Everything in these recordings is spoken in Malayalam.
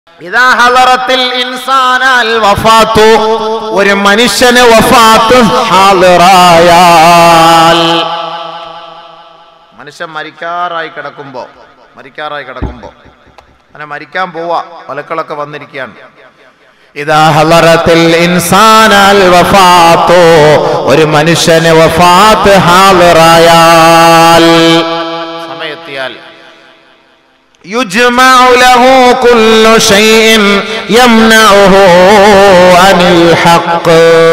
ഇതാ ഹലറത്തിൽ ഇൻസാനാൽ വഫാത്തു ഒരു മനുഷ്യന് വഫാത്ത് ഹാളിറായാൽ മനുഷ്യൻ മരിക്കാറായി കിടക്കുമ്പോ മരിക്കാറായി കിടക്കുമ്പോ അങ്ങനെ മരിക്കാൻ പോവാ മലക്കളൊക്കെ വന്നിരിക്കുകയാണ് ഇതാ ഹലറത്തിൽ ഇൻസാനാൽ വഫാത്തു ഒരു മനുഷ്യന് വഫാത്ത് ഹാളിറായാൽ സമയെത്തിയാൽ يجمع له كل شيء يمنعه عن الحق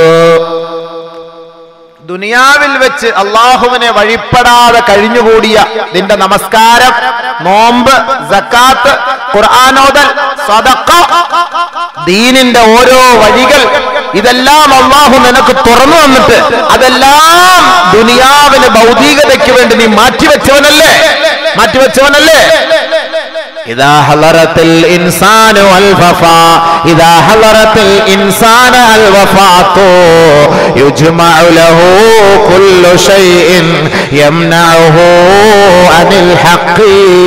ദുനിയാവിൽ വെച്ച് അള്ളാഹുവിനെ വഴിപ്പെടാതെ കഴിഞ്ഞുകൂടിയ നിന്റെ നമസ്കാരം നോമ്പ് സക്കാത്ത് ഖുർആാനോദൽ സദക്ക ദീനിന്റെ ഓരോ വഴികൾ ഇതെല്ലാം അള്ളാഹു നിനക്ക് തുറന്നു വന്നിട്ട് അതെല്ലാം ദുനിയാവിന് ഭൗതികതയ്ക്ക് വേണ്ടി നീ മാറ്റിവെച്ചവനല്ലേ മാറ്റിവെച്ചവനല്ലേ إذا حضرت الإنسان الوفاء إذا حضرت الإنسان الوفاة يجمع له كل شيء يمنعه عن الحق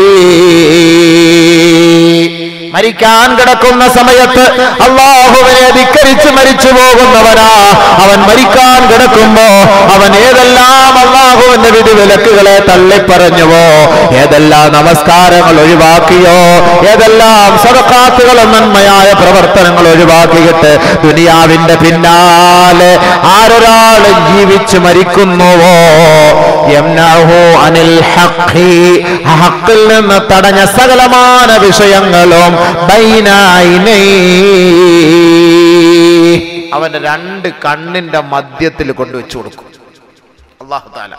മരിക്കാൻ കിടക്കുന്ന സമയത്ത് അള്ളാഹുവിനെ ധിക്കരിച്ച് മരിച്ചു പോകുന്നവനാ അവൻ മരിക്കാൻ കിടക്കുമ്പോ അവൻ ഏതെല്ലാം അള്ളാഹുവിന്റെ വിധി വിലക്കുകളെ തള്ളിപ്പറഞ്ഞുവോ ഏതെല്ലാം നമസ്കാരങ്ങൾ ഒഴിവാക്കിയോ ഏതെല്ലാം സദക്കാത്തുകളും നന്മയായ പ്രവർത്തനങ്ങൾ ഒഴിവാക്കിയിട്ട് ദുനിയാവിന്റെ പിന്നാലെ ആരൊരാൾ ജീവിച്ചു മരിക്കുന്നുവോ യംനഹു അനിൽ ഹഖി ഹക്കിൽ നിന്ന് തടഞ്ഞ സകലമാന വിഷയങ്ങളും ബൈനായിനൈ അവന്റെ രണ്ട് കണ്ണിന്റെ മധ്യത്തിൽ കൊണ്ടുവച്ചു കൊടുക്കും അള്ളാഹു താല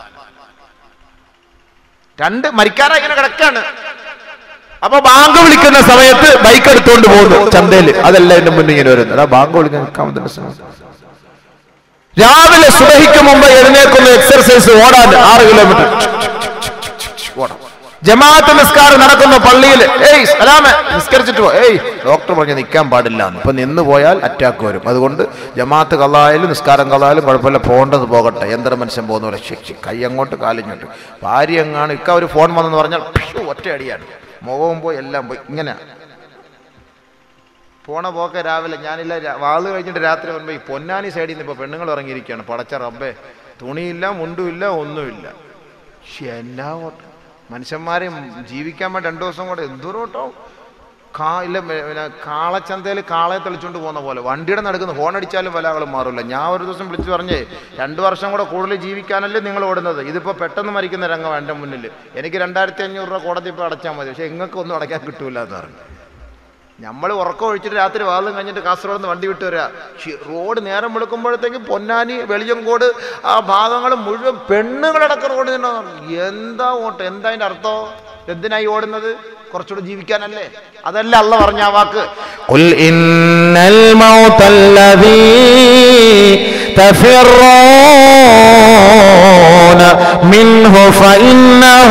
രണ്ട് മരിക്കാറായി ഇങ്ങനെ കിടക്കാണ് അപ്പൊ ബാങ്ക് വിളിക്കുന്ന സമയത്ത് ബൈക്ക് എടുത്തുകൊണ്ട് പോകുന്നു ചന്തയില് അതല്ല എന്റെ മുന്നിൽ ഇങ്ങനെ വരുന്നത് എടാ ബാങ്ക് വിളിക്കാൻ നിൽക്കാൻ പറ്റുന്ന സമയം രാവിലെ സുബഹിക്ക് മുമ്പ് എഴുന്നേക്കുന്ന എക്സർസൈസ് ഓടാൻ ആറ് കിലോമീറ്റർ ഓടാം ജമാഅത്ത് നിസ്കാരം നടക്കുന്ന പള്ളിയിൽ ഏയ് സലാമെ നിസ്കരിച്ചിട്ട് പോ ഏയ് ഡോക്ടർ പറഞ്ഞ് നിൽക്കാൻ പാടില്ല എന്ന്. ഇപ്പൊ നിന്ന് പോയാൽ അറ്റാക്ക് വരും അതുകൊണ്ട് ജമാഅത്ത് കള്ളായാലും നിസ്കാരം കള്ളായാലും കുഴപ്പമില്ല പോകേണ്ടത് പോകട്ടെ യന്ത്ര മനുഷ്യൻ പോകുന്ന പോലെ ശിക്ഷി കൈ അങ്ങോട്ട് കാലിങ്ങോട്ട് ഭാര്യ എങ്ങാണ് ഇക്ക ഒരു ഫോൺ വന്നെന്ന് പറഞ്ഞാൽ ഫ്യു, ഒറ്റ അടിയാണ് മുഖവും പോയി എല്ലാം പോയി ഇങ്ങനെ പോണ പോക്കെ രാവിലെ ഞാനില്ല രാ- വാള് കഴിഞ്ഞിട്ട് രാത്രി വരുമ്പോൾ ഈ പൊന്നാനി സൈഡിൽ നിന്ന് ഇപ്പോൾ പെണ്ണുങ്ങൾ ഇറങ്ങിയിരിക്കുകയാണ് പടച്ച റബ്ബേ തുണിയില്ല മുണ്ടുമില്ല ഒന്നുമില്ല ശ്ശെ, എന്നാ ഓട്ടം മനുഷ്യന്മാരെ ജീവിക്കാൻ വേണ്ടി രണ്ടു ദിവസം കൂടെ എന്തോരോട്ടോ കാ ഇല്ല മെ- പിന്നെ കാളച്ചന്തയിൽ കാളയെ തെളിച്ചുകൊണ്ട് പോകുന്ന പോലെ വണ്ടിയുടെ നടക്കുന്ന ഹോൺ അടിച്ചാലും പല ആളും മാറില്ല ഞാൻ ഒരു ദിവസം വിളിച്ചു പറഞ്ഞേ രണ്ടു വർഷം കൂടെ കൂടുതൽ ജീവിക്കാനല്ലേ നിങ്ങൾ ഓടുന്നത് ഇതിപ്പോൾ പെട്ടെന്ന് മരിക്കുന്ന രംഗം എൻ്റെ മുന്നിൽ എനിക്ക് രണ്ടായിരത്തി അഞ്ഞൂറ് രൂപ കോടതി ഇപ്പോൾ അടച്ചാൽ മതി പക്ഷേ നിങ്ങൾക്ക് ഒന്നും അടയ്ക്കാൻ കിട്ടൂല എന്ന് പറഞ്ഞു നമ്മൾ ഉറക്കം ഒഴിച്ചിട്ട് രാത്രി വാദം കഴിഞ്ഞിട്ട് കാസർഗോഡ് നിന്ന് വണ്ടി വിട്ട് വരിക ഷി- റോഡ് നേരം വെളുക്കുമ്പോഴത്തേക്ക് പൊന്നാനി വെളിയങ്കോട് ആ ഭാഗങ്ങൾ മുഴുവൻ പെണ്ണുങ്ങളടക്കം റോഡ് തന്നെ എന്താ ഓട്ടം എന്താ അതിന്റെ അർത്ഥം എന്തിനായി ഓടുന്നത് കുറച്ചുകൂടെ ജീവിക്കാനല്ലേ അതല്ല അല്ല പറഞ്ഞ ആ വാക്ക് قل إن الموت الذي تفرون منه فإنه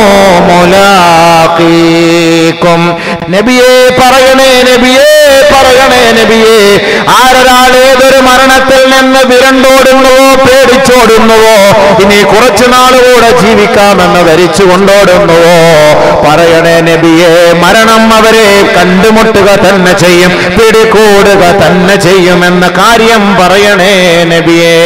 ملاقيكم നബിയെ പറയണേ നബിയെ പറയണേ നബിയെ ആരൊരാൾ ഏതൊരു മരണത്തിൽ നിന്ന് വിരണ്ടോടുന്നുവോ പേടിച്ചോടുന്നുവോ ഇനി കുറച്ചു നാളുകൂടെ ജീവിക്കാമെന്ന് ധരിച്ചു കൊണ്ടോടുന്നുവോ പറയണേ നബിയെ മരണം അവരെ കണ്ടുമുട്ടുക തന്നെ ചെയ്യും പിടികൂടുക തന്നെ ചെയ്യുമെന്ന കാര്യം പറയണേ നബിയേ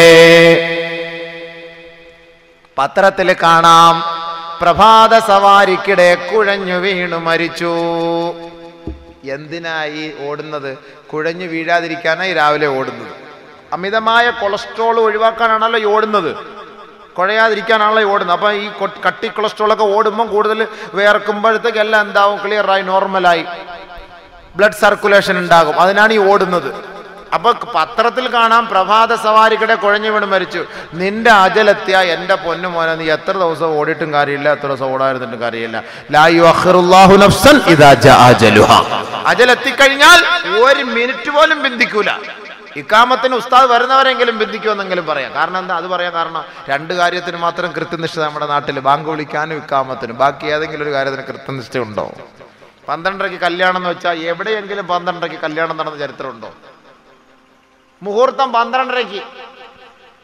പത്രത്തിൽ കാണാം പ്രഭാത സവാരിക്കിടെ കുഴഞ്ഞു വീണു മരിച്ചു എന്തിനായി ഓടുന്നത് കുഴഞ്ഞു വീഴാതിരിക്കാനായി രാവിലെ ഓടുന്നത് അമിതമായ കൊളസ്ട്രോൾ ഒഴിവാക്കാനാണല്ലോ ഈ ഓടുന്നത് കുഴയാതിരിക്കാനാണല്ലോ ഈ ഓടുന്നത് അപ്പം ഈ കൊ- കട്ടി കൊളസ്ട്രോളൊക്കെ ഓടുമ്പം കൂടുതൽ വേർക്കുമ്പോഴത്തേക്ക് എല്ലാം എന്താവും ക്ലിയറായി നോർമലായി ബ്ലഡ് സർക്കുലേഷൻ ഉണ്ടാകും അതിനാണ് ഈ ഓടുന്നത് അപ്പൊ പത്രത്തിൽ കാണാം പ്രഭാത സവാരിക്കിടെ കുഴഞ്ഞു വീണ് മരിച്ചു നിന്റെ അജലെത്തിയ എന്റെ പൊന്നു മോനെ നീ എത്ര ദിവസം ഓടിയിട്ടും കാര്യമില്ല എത്ര ദിവസം ഓടായിരുന്നിട്ടും കാര്യമില്ല ലാ യുഅഖിറുല്ലാഹു നഫ്സൻ ഇദാ ജാ അജലുഹാ. അജലെത്തിക്കഴിഞ്ഞാൽ ഒരു മിനിറ്റ് പോലും ബന്ധിക്കൂല ഇക്കാമത്തിന് ഉസ്താദ് വരുന്നവരെങ്കിലും ബന്ധിക്കുമെന്നെങ്കിലും പറയാം കാരണം എന്താ അത് പറയാൻ കാരണം രണ്ട് കാര്യത്തിന് മാത്രം കൃത്യനിഷ്ഠ നമ്മുടെ നാട്ടിൽ ബാങ്ക് വിളിക്കാനും ഇക്കാമത്തിനും ബാക്കി ഏതെങ്കിലും ഒരു കാര്യത്തിന് കൃത്യനിഷ്ഠ ഉണ്ടോ പന്ത്രണ്ടരയ്ക്ക് കല്യാണം എന്ന് വെച്ചാൽ എവിടെയെങ്കിലും പന്ത്രണ്ടരയ്ക്ക് കല്യാണം നടന്ന ചരിത്രമുണ്ടോ മുഹൂർത്തം പന്ത്രണ്ടരയ്ക്ക്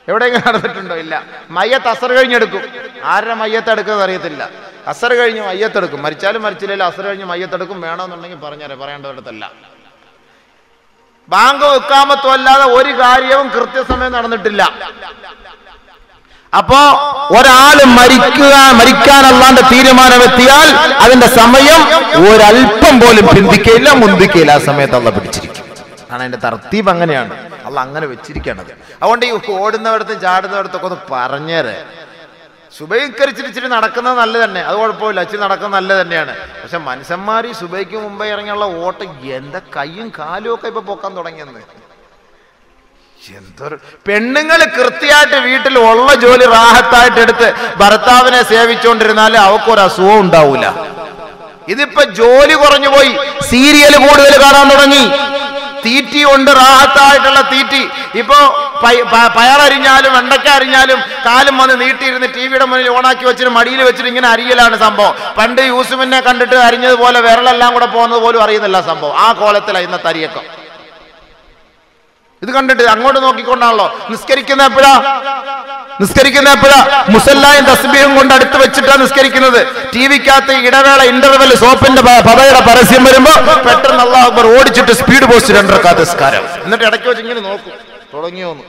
എവിടെയെങ്കിലും നടന്നിട്ടുണ്ടോ ഇല്ല മയ്യത്ത് അസർ കഴിഞ്ഞെടുക്കും ആരുടെ മയ്യത്ത് എടുക്കുന്നത് അറിയത്തില്ല അസർ കഴിഞ്ഞ് മയ്യത്തെടുക്കും മരിച്ചാലും മരിച്ചില്ലല്ലോ അസർ കഴിഞ്ഞ് മയ്യത്തെടുക്കും വേണമെന്നുണ്ടെങ്കിൽ പറഞ്ഞേരെ പറയേണ്ടവരത്തല്ല ബാങ്ക് വെക്കാമത്തോ അല്ലാതെ ഒരു കാര്യവും കൃത്യസമയം നടന്നിട്ടില്ല അപ്പോ ഒരാള് മരിക്കുക മരിക്കാനല്ലാണ്ട് തീരുമാനമെത്തിയാൽ അതിന്റെ സമയം ഒരല്പം പോലും പിന്തിക്കയില്ല മുന്തിക്കയില്ല ആ സമയത്ത് അള്ള പിടിച്ചിരിക്കും ആണ് അതിന്റെ തർത്തീബ് അങ്ങനെയാണ് അല്ല അങ്ങനെ വെച്ചിരിക്കണത് അതുകൊണ്ട് ഈ ഓടുന്നവടത്തും ചാടുന്നവടത്തൊക്കെ ഒന്ന് പറഞ്ഞേരെ സുബൈക്കരിച്ചിട്ട് ഇച്ചിരി നടക്കുന്നത് നല്ലത് തന്നെ അത് കുഴപ്പമില്ല ഇച്ചിരി നടക്കുന്നത് നല്ലത് തന്നെയാണ് പക്ഷെ മനുഷ്യന്മാർ ഈ സുബൈക്ക് മുമ്പേ ഇറങ്ങിയുള്ള ഓട്ടം എന്താ കൈയും കാലും ഒക്കെ ഇപ്പൊ പൊക്കാൻ തുടങ്ങിയെന്ന് എന്തൊരു പെണ്ണുങ്ങൾ കൃത്യമായിട്ട് വീട്ടിൽ ഉള്ള ജോലി റാഹത്തായിട്ട് എടുത്ത് ഭർത്താവിനെ സേവിച്ചുകൊണ്ടിരുന്നാൽ അവക്കൊരു അസുഖം ഉണ്ടാവൂല ഇതിപ്പോ ജോലി കുറഞ്ഞു പോയി സീരിയൽ കൂടുതൽ കാണാൻ തുടങ്ങി തീറ്റി ഉണ്ട് റാഹത്തായിട്ടുള്ള തീറ്റി ഇപ്പോ പയ- പ- പയറരിഞ്ഞാലും വെണ്ടക്ക അരിഞ്ഞാലും കാലും വന്ന് നീട്ടിയിരുന്ന് ടി വിയുടെ മുന്നിൽ ഓണാക്കി വെച്ചിട്ട് മടിയിൽ വെച്ചിട്ട് ഇങ്ങനെ അരിയലാണ് സംഭവം പണ്ട് യൂസുഫിനെ കണ്ടിട്ട് അരിഞ്ഞതുപോലെ വിരലെല്ലാം കൂടെ പോകുന്നത് പോലും അറിയുന്നില്ല സംഭവം ആ കോലത്തിലാണ് ഇന്നത്തെ അരിയക്കം ഇത് കണ്ടിട്ട് അങ്ങോട്ട് നോക്കിക്കൊണ്ടാണല്ലോ നിസ്കരിക്കുന്ന എപ്പോഴാ നിസ്കരിക്കുന്ന എപ്പോഴാ മുസല്ലായും തസ്ബീഹും കൊണ്ട് അടുത്ത് വെച്ചിട്ടാ നിസ്കരിക്കുന്നത് ടി വിക്കകത്ത് ഇടവേള ഇന്റർവെൽ സോപ്പിന്റെ പ- പതയുടെ പരസ്യം വരുമ്പോ പെട്ടെന്ന് അള്ളാഹു അക്ബർ ഓടിച്ചിട്ട് സ്പീഡ് പോസ്റ്റ് രണ്ടരക്കാത്ത നിസ്കാരം എന്നിട്ട് ഇടയ്ക്ക് വെച്ച് ഇങ്ങനെ നോക്കും തുടങ്ങിയോന്ന്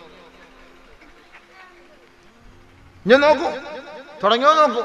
ഞാൻ നോക്കൂ തുടങ്ങിയോ നോക്കൂ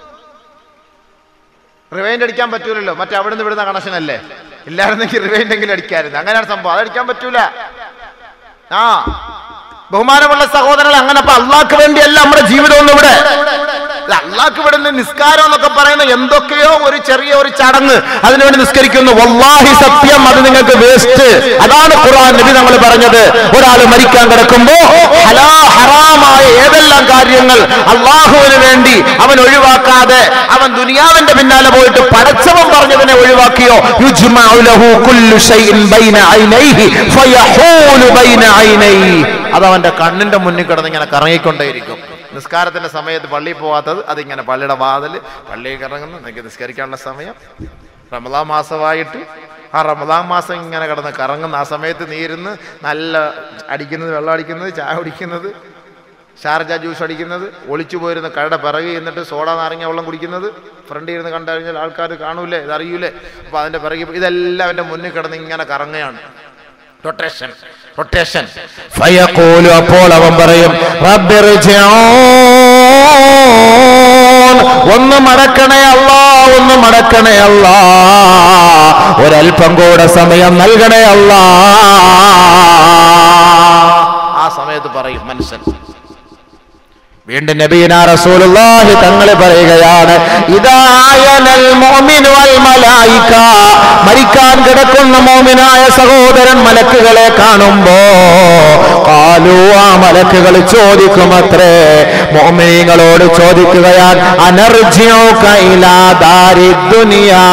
റിവൈൻഡ് അടിക്കാൻ പറ്റൂലല്ലോ മറ്റേ അവിടെ നിന്ന് വിടുന്ന കണക്ഷൻ അല്ലേ ഇല്ലായിരുന്നെങ്കിൽ റിവൈൻഡ് എങ്കിലും അടിക്കായിരുന്നു അങ്ങനെയാണ് സംഭവം അതടിക്കാൻ പറ്റൂല ആ ബഹുമാനമുള്ള സഹോദരങ്ങൾ അങ്ങനെ അപ്പൊ അള്ളാഹ്ക്ക് വേണ്ടിയല്ല നമ്മുടെ ജീവിതം ഒന്നും ഇവിടെ ഇത് അള്ളാഹ്ക്ക് ഇവിടെ നിന്ന് നിസ്കാരം എന്നൊക്കെ പറയുന്ന എന്തൊക്കെയോ ഒരു ചെറിയ ഒരു ചടങ്ങ് അതിനുവേണ്ടി നിസ്കരിക്കുന്നു വല്ലാഹി സത്യം അത് നിങ്ങൾക്ക് വേസ്റ്റ് അതാണ് ഖുർആൻ നബി നമ്മൾ പറഞ്ഞത് ഒരാൾ മരിക്കാൻ കിടക്കുമ്പോ ഹലാ ഹറാമായ ഏതെല്ലാം കാര്യങ്ങൾ അള്ളാഹുവിന് വേണ്ടി അവൻ ഒഴിവാക്കാതെ അവൻ ദുനിയാവിന്റെ പിന്നാലെ പോയിട്ട് പടച്ചവൻ പറഞ്ഞതിനെ ഒഴിവാക്കിയോ യുജ്മഉ ലഹു കുല്ലു ഷൈഇൻ ബൈന ഐനൈഹി ഫയഹൂലു ബൈന ഐനൈഹി അത് അവന്റെ കണ്ണിന്റെ മുന്നിൽ കിടന്ന് ഇങ്ങനെ കറങ്ങിക്കൊണ്ടേയിരിക്കും നിസ്കാരത്തിന്റെ സമയത്ത് പള്ളിയിൽ പോവാത്തത് അതിങ്ങനെ പള്ളിയുടെ വാതിൽ പള്ളിയിൽ കറങ്ങുന്നു നിങ്ങൾക്ക് നിസ്കരിക്കാനുള്ള സമയം റമദാൻ മാസമായിട്ട് ആ റമദാൻ മാസം ഇങ്ങനെ കിടന്ന് കറങ്ങുന്ന ആ സമയത്ത് നീരുന്ന് നല്ല അടിക്കുന്നത് വെള്ളം അടിക്കുന്നത് ചായ കുടിക്കുന്നത് ഷാർജ ജ്യൂസ് അടിക്കുന്നത് ഒളിച്ചു പോയിരുന്ന കടയുടെ പിറകെ എന്നിട്ട് സോഡ നാരങ്ങ വെള്ളം കുടിക്കുന്നത് ഫ്രണ്ടിൽ ഇരുന്ന് കണ്ടു കഴിഞ്ഞാൽ ആൾക്കാർ കാണൂലേ ഇതറിയൂലേ അപ്പൊ അതിന്റെ പിറകെ ഇതെല്ലാം അവന്റെ മുന്നിൽ കിടന്ന് ഇങ്ങനെ കറങ്ങുകയാണ് റൊട്ടേഷൻ റൊട്ടേഷൻ ഫയഖൂലു അപ്പോൾ അവൻ പറയും റബ്ബിർജിഊൻ ഒന്ന് മടക്കണേ അല്ലാ ഒന്ന് മടക്കണേ അല്ലാ ഒരല്പം കൂടെ സമയം നൽകണേ അല്ലാ ആ സമയത്ത് പറയും മനുഷ്യൻ വീണ്ടും നബീന റസൂലുള്ളാഹി തങ്ങൾ പറയുകയാണ് ഇതായനൽ മുഅ്മിനു വൽ മലായിക മരിക്കാൻ കിടക്കുന്ന മോമിനായ സഹോദരൻ മലക്കുകളെ കാണുമ്പോ കാലു ആ മലക്കുകൾ ചോദിക്കുമത്രേ മോമിനികളോട് ചോദിക്കുകയാൽ അനർജിയോ കൈലാ ദാരി ദുനിയാ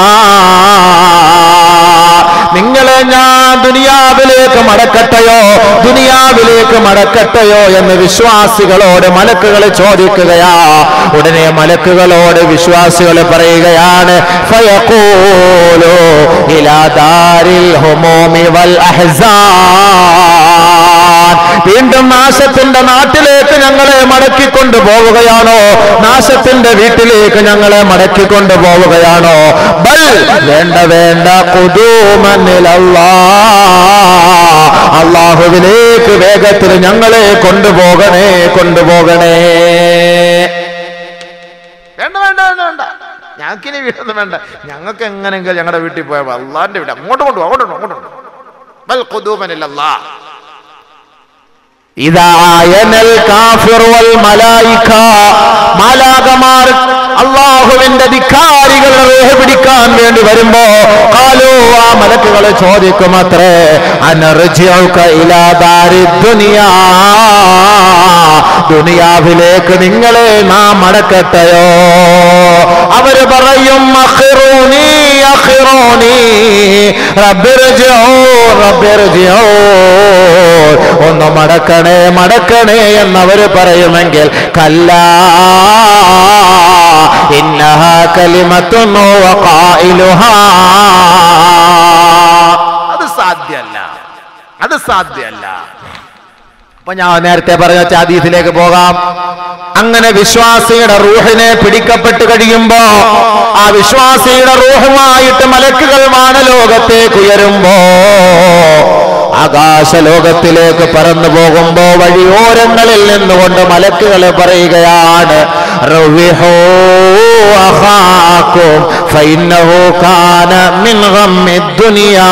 നിങ്ങളെ ഞാൻ ദുനിയാവിലേക്ക് മടക്കട്ടെയോ ദുനിയാവിലേക്ക് മടക്കട്ടെയോ എന്ന് വിശ്വാസികളോട് മലക്കുകൾ ചോദിക്കുകയാ ഉടനെ മലക്കുകളോട് വിശ്വാസികൾ പറയുകയാണ് ഫയഖൂലു ഇലാ ദാരിൽ ഹുമൂമി വൽ അഹ്സാൻ വീണ്ടും നാശത്തിന്റെ നാട്ടിലേക്ക് ഞങ്ങളെ മടക്കിക്കൊണ്ടു പോവുകയാണോ നാശത്തിന്റെ വീട്ടിലേക്ക് ഞങ്ങളെ മടക്കിക്കൊണ്ടു പോവുകയാണോ ബൽ വേണ്ട വേണ്ട കുതൂമനിലല്ലാ അള്ളാഹുവിലേക്ക് വേഗത്തിൽ ഞങ്ങളെ കൊണ്ടുപോകണേ കൊണ്ടുപോകണേ വേണ്ട വേണ്ട വേണ്ട വേണ്ട ഞങ്ങൾക്കിനി വീടൊന്നും വേണ്ട ഞങ്ങൾക്ക് എങ്ങനെയെങ്കിലും ഞങ്ങളുടെ വീട്ടിൽ പോയാൽ അള്ളാന്റെ വീട് അങ്ങോട്ട് കൊണ്ടുപോകും അങ്ങോട്ട് കൊണ്ടുപോ, അങ്ങോട്ട് കൊണ്ടുപോ. ബൽ ഖുദൂമനിലല്ലാ. ഇതായനൽ കാഫിർ വൽ മലായിക മാലാകമാർ അള്ളാഹുവിന്റെ ധിക്കാരികളുടെ റൂഹ പിടിക്കാൻ വേണ്ടി വരുമ്പോ കാലോ ആ മലക്കുകൾ ചോദിക്കും അത്രേ അനർജിയൊക്ക ഇലാദാരി ദുനിയാ ദുനിയാവിലേക്ക് നിങ്ങളെ നാം മടക്കട്ടെയോ അവര് പറയും അഖിറൂനി അഖിറൂനി റബ്ബിർജിഊ റബ്ബിർജിഊ ഒന്ന് മടക്കണേ മടക്കണേ എന്നവര് പറയുമെങ്കിൽ കല്ല ഇന്നഹ കലിമത്തുന്നു വഖായിലുഹാ അത് സാധ്യല്ല അത് സാധ്യല്ല അപ്പൊ ഞാൻ നേരത്തെ പറഞ്ഞ ചാദീസിലേക്ക് പോകാം അങ്ങനെ വിശ്വാസിയുടെ റൂഹിനെ പിടിക്കപ്പെട്ട് കഴിയുമ്പോ ആ വിശ്വാസിയുടെ റൂഹുമായിട്ട് മലക്കുകൾ വാനലോകത്തേക്ക് ഉയരുമ്പോ ആകാശലോകത്തിലേക്ക് പറന്നു പോകുമ്പോ വഴിയോരങ്ങളിൽ നിന്നുകൊണ്ട് മലക്കുകൾ പറയുകയാണ് റവ്വിഹൂ അഖാക്കും ഫഇന്നഹു കാന മിൻ ഗമ്മിദ് ദുനിയാ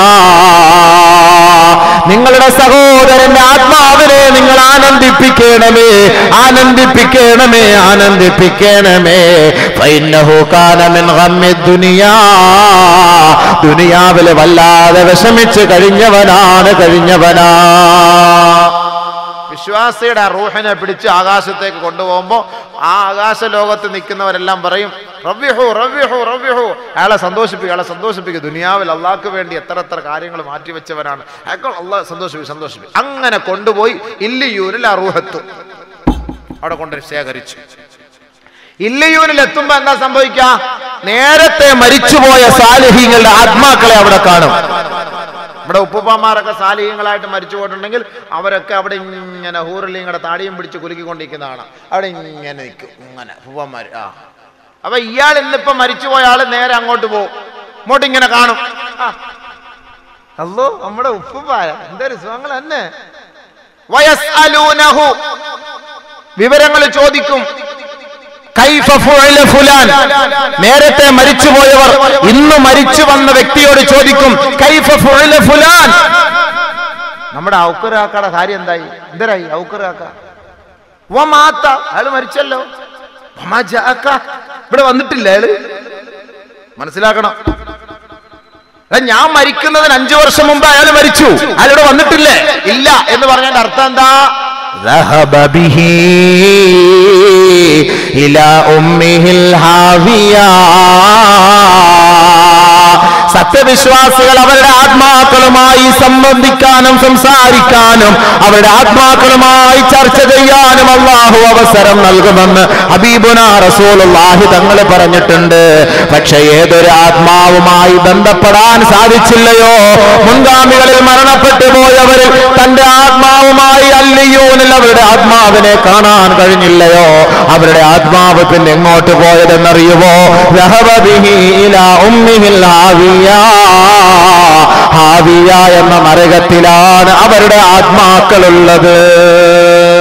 നിങ്ങളുടെ സഹോദരന്റെ ആത്മാവിനെ നിങ്ങൾ ആനന്ദിപ്പിക്കണമേ ആനന്ദിപ്പിക്കണമേ ആനന്ദിപ്പിക്കണമേ ഫൈന്നഹു കാന മിൻ ഗമ്മിദ് ദുനിയാ ദുനിയാവിൽ വല്ലാതെ വിഷമിച്ച് കഴിഞ്ഞവനാണ് കഴിഞ്ഞവനാ വിശ്വാസിയുടെ ആ റൂഹിനെ പിടിച്ച് ആകാശത്തേക്ക് കൊണ്ടുപോകുമ്പോൾ ആ ആകാശ ലോകത്ത് നിൽക്കുന്നവരെല്ലാം പറയും റവ്യഹു റവ്യഹു റവ്യഹു അയാളെ സന്തോഷിപ്പിക്കുക അയാളെ സന്തോഷിപ്പിക്കുക ദുനിയാവിൽ അള്ളാഹ്ക്ക് വേണ്ടി എത്ര എത്ര കാര്യങ്ങൾ മാറ്റിവെച്ചവരാണ് അയാൾ അള്ളാഹ് സന്തോഷിപ്പിക്കും സന്തോഷിപ്പിക്കും അങ്ങനെ കൊണ്ടുപോയി ഇല്ലിയൂരിൽ ആ റൂഹത്തു അവിടെ കൊണ്ട് ശേഖരിച്ചു ഇല്ലിയൂരിൽ എത്തുമ്പോ എന്താ സംഭവിക്കുക നേരത്തെ മരിച്ചുപോയ സാലിഹീങ്ങളുടെ ആത്മാക്കളെ അവിടെ കാണും നമ്മുടെ ഉപ്പുപ്പാമാരൊക്കെ സാലിഹ്യങ്ങളായിട്ട് മരിച്ചു പോയിട്ടുണ്ടെങ്കിൽ അവരൊക്കെ അവിടെ ഇങ്ങനെ ഹൂറലിങ്ങളുടെ താടിയും പിടിച്ച് കുലുക്കിക്കൊണ്ടിരിക്കുന്നതാണ് അവിടെ ഇങ്ങനെ നിൽക്കും ഇങ്ങനെ ഉപ്പുപ്പാമാർ ആ അപ്പൊ ഇയാൾ ഇന്നിപ്പോ മരിച്ചുപോയ ആള് നേരെ അങ്ങോട്ട് പോകും ഇങ്ങോട്ട് ഇങ്ങനെ കാണും ആ. അല്ലോ നമ്മുടെ ഉപ്പുപ്പാര എന്തൊരു സുഖങ്ങൾ തന്നെ വയസ്അലൂനഹു വിവരങ്ങൾ ചോദിക്കും കൈഫ ഫുഅല ഫുലാൻ നേരത്തെ മരിച്ചുപോയവർ ഇന്ന് മരിച്ചു വന്ന വ്യക്തിയോട് ചോദിക്കും കൈഫ ഫുഅല ഫുലാൻ നമ്മുടെ ഔക്കറാക്കയുടെ കാര്യം എന്തായി എന്തരായി ഔക്കറാക്ക വമാത്ത അയാള് മരിച്ചല്ലോ വമാ ജാഅക്ക. ഇവിടെ വന്നിട്ടില്ല അയാള് മനസ്സിലാക്കണം എടാ, ഞാൻ മരിക്കുന്നതിന് അഞ്ചു വർഷം മുമ്പ് അയാൾ മരിച്ചു അയാളിവിടെ വന്നിട്ടില്ലേ ഇല്ല എന്ന് പറഞ്ഞതിന്റെ അർത്ഥം എന്താ ذهب به إلى أمه الهاوية സത്യവിശ്വാസികൾ അവരുടെ ആത്മാക്കളുമായി സംബന്ധിക്കാനും സംസാരിക്കാനും അവരുടെ ആത്മാക്കളുമായി ചർച്ച ചെയ്യാനും അള്ളാഹു അവസരം നൽകുമെന്ന് ഹബീബുന റസൂലുള്ളാഹി തങ്ങൾ പറഞ്ഞിട്ടുണ്ട് പക്ഷെ ഏതൊരു ആത്മാവുമായി ബന്ധപ്പെടാൻ സാധിച്ചില്ലയോ മുൻഗാമികളിൽ മരണപ്പെട്ടു പോയവരിൽ തന്റെ ആത്മാവുമായി അല്ലിയൂനിൽ അവരുടെ ആത്മാവിനെ കാണാൻ കഴിഞ്ഞില്ലയോ അവരുടെ ആത്മാവ് പിന്നെ എങ്ങോട്ട് പോയതെന്നറിയുമോ ലഹബദിഹി ഇലാ ഉമ്മിഹിൽ ഹാവിയ ഹാവിയ എന്ന നരകത്തിലാണ് അവരുടെ ആത്മാക്കളുള്ളത്